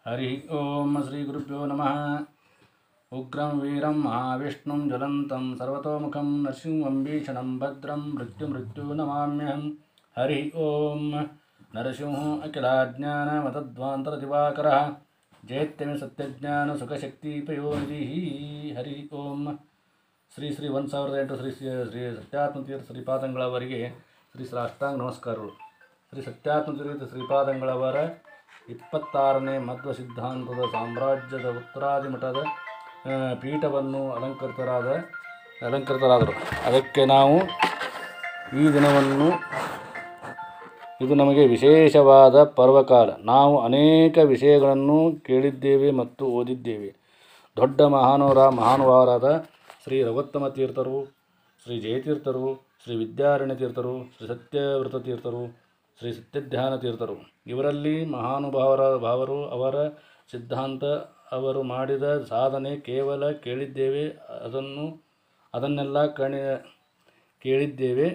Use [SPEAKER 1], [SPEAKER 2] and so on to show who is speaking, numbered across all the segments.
[SPEAKER 1] ಹರಿ ಓಂ ಶ್ರೀ ಗುರುಭ್ಯೋ ನಮಃ ಉಗ್ರಂ ವೀರಂ ಮಹಾವಿಷ್ಣುಂ ಜ್ವಲಂತಂ ಸರ್ವತೋಮುಖಂ ನರಸಿಂಹಂ ಭೀಷಣಂ ಭದ್ರಂ ಮೃತ್ಯು ಮೃತ್ಯು ನಮಾಮ್ಯಹಂ ಹರಿ ಓಂ ನರಸಿಂಹೋ ಅಖಿಲಾಜ್ಞಾನ ಮತಧ್ವಾಂತರ ದಿವಾಕರ ಜಯತ್ಯಮಿ ಸತ್ಯಜ್ಞಾನ ಸುಖಶಕ್ತಿ ಪಯೋನಿಧಿ ಹರಿ ಓಂ ಶ್ರೀ ಶ್ರೀ ಒಂದು ಸಾವಿರದ ಎಂಟು ಶ್ರೀ ಶ್ರೀ ಶ್ರೀ ಸತ್ಯಾತ್ಮತೀರ್ಥ ಶ್ರೀಪಾದಂಗಳವರಿಗೆ ಶ್ರೀ ಸಾಷ್ಟಾಂಗ ನಮಸ್ಕಾರಗಳು ಶ್ರೀ ಸತ್ಯಾತ್ಮತೀರ್ಥ ಶ್ರೀಪಾದಂಗಳವರ ಇಪ್ಪತ್ತಾರನೇ ಮಧ್ವ ಸಿದ್ಧಾಂತದ ಸಾಮ್ರಾಜ್ಯದ ಉತ್ತರಾದಿ ಮಠದ ಆ, ಪೀಠವನ್ನು ಅಲಂಕೃತರಾದ ಅಲಂಕೃತರಾದರು ಅದಕ್ಕೆ ನಾವು ಈ ದಿನವನ್ನು ಇದು ನಮಗೆ ವಿಶೇಷವಾದ ಪರ್ವಕಾಲ ನಾವು ಅನೇಕ ವಿಷಯಗಳನ್ನು ಕೇಳಿದ್ದೇವೆ ಮತ್ತು ಓದಿದ್ದೇವೆ ದೊಡ್ಡ ಮಹಾನವರ ಮಹಾನುಭಾವರಾದ ಶ್ರೀ ರಘೋತ್ತಮ ತೀರ್ಥರು ಶ್ರೀ ಜಯತೀರ್ಥರು ಶ್ರೀ ವಿದ್ಯಾರಣ್ಯ ತೀರ್ಥರು ಶ್ರೀ ಸತ್ಯವೃತ ತೀರ್ಥರು ಶ್ರೀ ಸತ್ಯಧ್ಯಾನ ತೀರ್ಥರು ಇವರಲ್ಲಿ ಮಹಾನುಭಾವರ ಭಾವರು ಅವರ ಸಿದ್ಧಾಂತ ಅವರು ಮಾಡಿದ ಸಾಧನೆ ಕೇವಲ ಕೇಳಿದ್ದೇವೆ ಅದನ್ನು ಅದನ್ನೆಲ್ಲ ಕಣಿ ಕೇಳಿದ್ದೇವೆ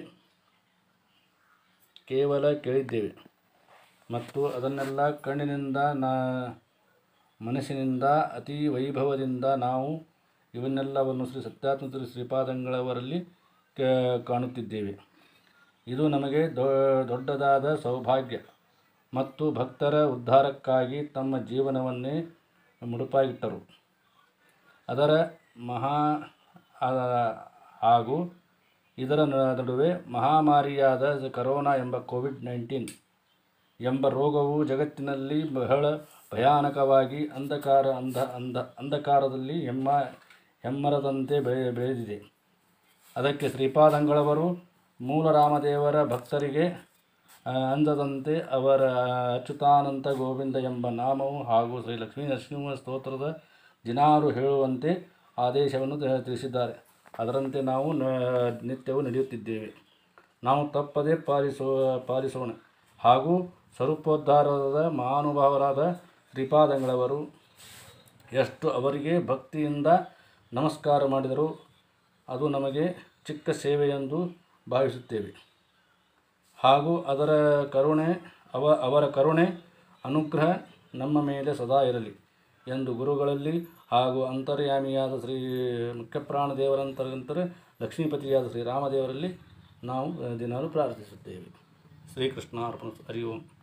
[SPEAKER 1] ಕೇವಲ ಕೇಳಿದ್ದೇವೆ ಮತ್ತು ಅದನ್ನೆಲ್ಲ ಕಣ್ಣಿನಿಂದ ನಾ ಮನಸ್ಸಿನಿಂದ ಅತಿ ವೈಭವದಿಂದ ನಾವು ಇವನ್ನೆಲ್ಲವನ್ನು ಶ್ರೀ ಸತ್ಯಾತ್ಮ ಶ್ರೀಪಾದಂಗಳವರಲ್ಲಿ ಕ- ಕಾಣುತ್ತಿದ್ದೇವೆ ಇದು ನಮಗೆ ದೊ ದೊಡ್ಡದಾದ ಸೌಭಾಗ್ಯ ಮತ್ತು ಭಕ್ತರ ಉದ್ಧಾರಕ್ಕಾಗಿ ತಮ್ಮ ಜೀವನವನ್ನೇ ಮುಡುಪಾಗಿಟ್ಟರು ಅದರ ಮಹಾ ಆ- ಹಾಗೂ ಇದರ ನ- ನಡುವೆ ಮಹಾಮಾರಿಯಾದ ಕರೋನಾ ಎಂಬ ಕೋವಿಡ್ ನೈನ್ಟೀನ್ ಎಂಬ ರೋಗವು ಜಗತ್ತಿನಲ್ಲಿ ಬಹಳ ಭಯಾನಕವಾಗಿ ಅಂಧಕಾರ ಅಂಧ ಅಂಧ ಅಂಧಕಾರದಲ್ಲಿ ಹೆಮ್ಮ ಹೆಮ್ಮರದಂತೆ ಬೆಳೆ ಬೆಳೆದಿದೆ ಅದಕ್ಕೆ ಶ್ರೀಪಾದಂಗಳವರು ಮೂಲ ರಾಮದೇವರ ಭಕ್ತರಿಗೆ ಆ, ಅಂದದಂತೆ ಅವರ ಅಚ್ಯುತಾನಂತ ಗೋವಿಂದ ಎಂಬ ನಾಮವು ಹಾಗೂ ಶ್ರೀ ಲಕ್ಷ್ಮೀ ನರಸಿಂಹ ಸ್ತೋತ್ರದ ದಿನಾರು ಹೇಳುವಂತೆ ಆದೇಶವನ್ನು ತ- ತಿಳಿಸಿದ್ದಾರೆ ಅದರಂತೆ ನಾವು ನ- ನಿತ್ಯವೂ ನಡೆಯುತ್ತಿದ್ದೇವೆ ನಾವು ತಪ್ಪದೇ ಪಾಲಿಸೋ ಪಾಲಿಸೋಣ ಹಾಗೂ ಸ್ವರೂಪೋದ್ಧಾರದ ಮಹಾನುಭಾವರಾದ ಶ್ರೀಪಾದಂಗಳವರು ಎಷ್ಟು ಅವರಿಗೆ ಭಕ್ತಿಯಿಂದ ನಮಸ್ಕಾರ ಮಾಡಿದರೂ ಅದು ನಮಗೆ ಚಿಕ್ಕ ಸೇವೆಯೆಂದು ಭಾವಿಸುತ್ತೇವೆ ಹಾಗೂ ಅದರ ಕರುಣೆ ಅವ ಅವರ ಕರುಣೆ ಅನುಗ್ರಹ ನಮ್ಮ ಮೇಲೆ ಸದಾ ಇರಲಿ ಎಂದು ಗುರುಗಳಲ್ಲಿ ಹಾಗೂ ಅಂತರ್ಯಾಮಿಯಾದ ಶ್ರೀ ಮುಖ್ಯಪ್ರಾಣ ದೇವರಂತರಂತರ ಲಕ್ಷ್ಮೀಪತಿಯಾದ ಶ್ರೀರಾಮದೇವರಲ್ಲಿ ನಾವು ದಿನಾಲು ಪ್ರಾರ್ಥಿಸುತ್ತೇವೆ ಶ್ರೀಕೃಷ್ಣ ಅರ್ಪಣ ಹರಿ ಓಂ